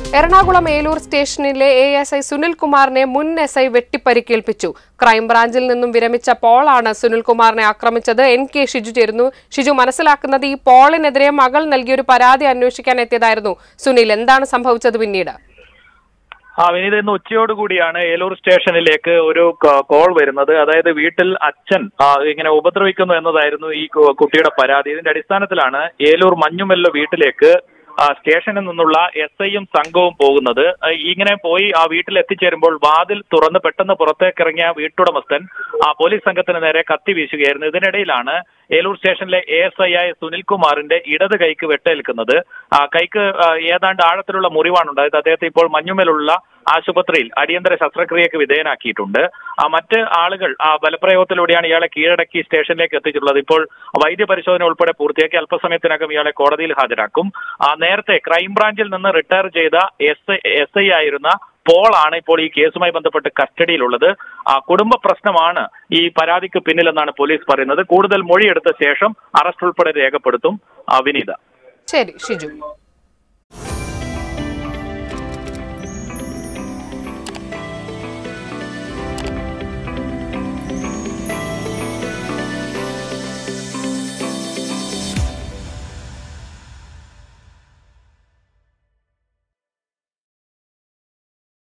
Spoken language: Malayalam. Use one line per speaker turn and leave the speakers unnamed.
എറണാകുളം ഏലൂർ സ്റ്റേഷനിലെ എ എസ് ഐ സുനിൽകുമാറിനെ മുൻ എസ് ഐ വെട്ടിപ്പരിക്കേൽപ്പിച്ചു ക്രൈംബ്രാഞ്ചിൽ നിന്നും വിരമിച്ച പോളാണ് സുനിൽകുമാറിനെ ആക്രമിച്ചത് എൻ കെ ഷിജു ചേരുന്നു ഷിജു മനസ്സിലാക്കുന്നത് ഈ പോളിനെതിരെ മകൾ നൽകിയൊരു പരാതി അന്വേഷിക്കാൻ എത്തിയതായിരുന്നു സുനിൽ എന്താണ് സംഭവിച്ചത് പിന്നീട്
ആ വിനീത് ഇന്ന് ഉച്ചയോടുകൂടിയാണ് ഏലൂർ സ്റ്റേഷനിലേക്ക് ഒരു ക- കോൾ വരുന്നത് അതായത് വീട്ടിൽ അച്ഛൻ ആ, ഇങ്ങനെ ഉപദ്രവിക്കുന്നു എന്നതായിരുന്നു ഈ കു- കുട്ടിയുടെ പരാതി ഇതിന്റെ അടിസ്ഥാനത്തിലാണ് ഏലൂർ മഞ്ഞുമെല്ല വീട്ടിലേക്ക് ആ, സ്റ്റേഷനിൽ നിന്നുള്ള എസ് ഐയും സംഘവും പോകുന്നത് ആ, ഇങ്ങനെ പോയി ആ വീട്ടിൽ എത്തിച്ചേരുമ്പോൾ വാതിൽ തുറന്ന് പെട്ടെന്ന് പുറത്തേക്ക് ഇറങ്ങിയ വീട്ടുടമസ്ഥൻ ആ പോലീസ് സംഘത്തിന് നേരെ കത്തി വീശുകയായിരുന്നു ഇതിനിടയിലാണ് ഏലൂർ സ്റ്റേഷനിലെ എ എസ് ഐ ആയ സുനിൽകുമാറിന്റെ ഇടത് കൈക്ക് വെട്ടേൽക്കുന്നത് ആ കൈക്ക് ആ, ഏതാണ്ട് ആഴത്തിലുള്ള മുറിവാണ് ഉണ്ടായത് അദ്ദേഹത്തെ ഇപ്പോൾ മഞ്ഞുമേലുള്ള ആശുപത്രിയിൽ അടിയന്തര ശസ്ത്രക്രിയക്ക് വിധേയനാക്കിയിട്ടുണ്ട് ആ മറ്റ് ആളുകൾ ആ ബലപ്രയോഗത്തിലൂടെയാണ് ഇയാളെ കീഴടക്കി സ്റ്റേഷനിലേക്ക് എത്തിച്ചിട്ടുള്ളത് ഇപ്പോൾ വൈദ്യപരിശോധന ഉൾപ്പെടെ പൂർത്തിയാക്കി അല്പസമയത്തിനകം ഇയാളെ കോടതിയിൽ ഹാജരാക്കും ആ നേരത്തെ ക്രൈംബ്രാഞ്ചിൽ നിന്ന് റിട്ടയർ ചെയ്ത എസ് എസ് ഐ ആയിരുന്ന പോളാണ് ഇപ്പോൾ ഈ കേസുമായി ബന്ധപ്പെട്ട് കസ്റ്റഡിയിലുള്ളത് ആ കുടുംബ പ്രശ്നമാണ് ഈ പരാതിക്ക് പിന്നിലെന്നാണ് പോലീസ് പറയുന്നത് കൂടുതൽ മൊഴിയെടുത്ത ശേഷം അറസ്റ്റ് ഉൾപ്പെടെ രേഖപ്പെടുത്തും ആ വിനീത
ശരി ഷിജു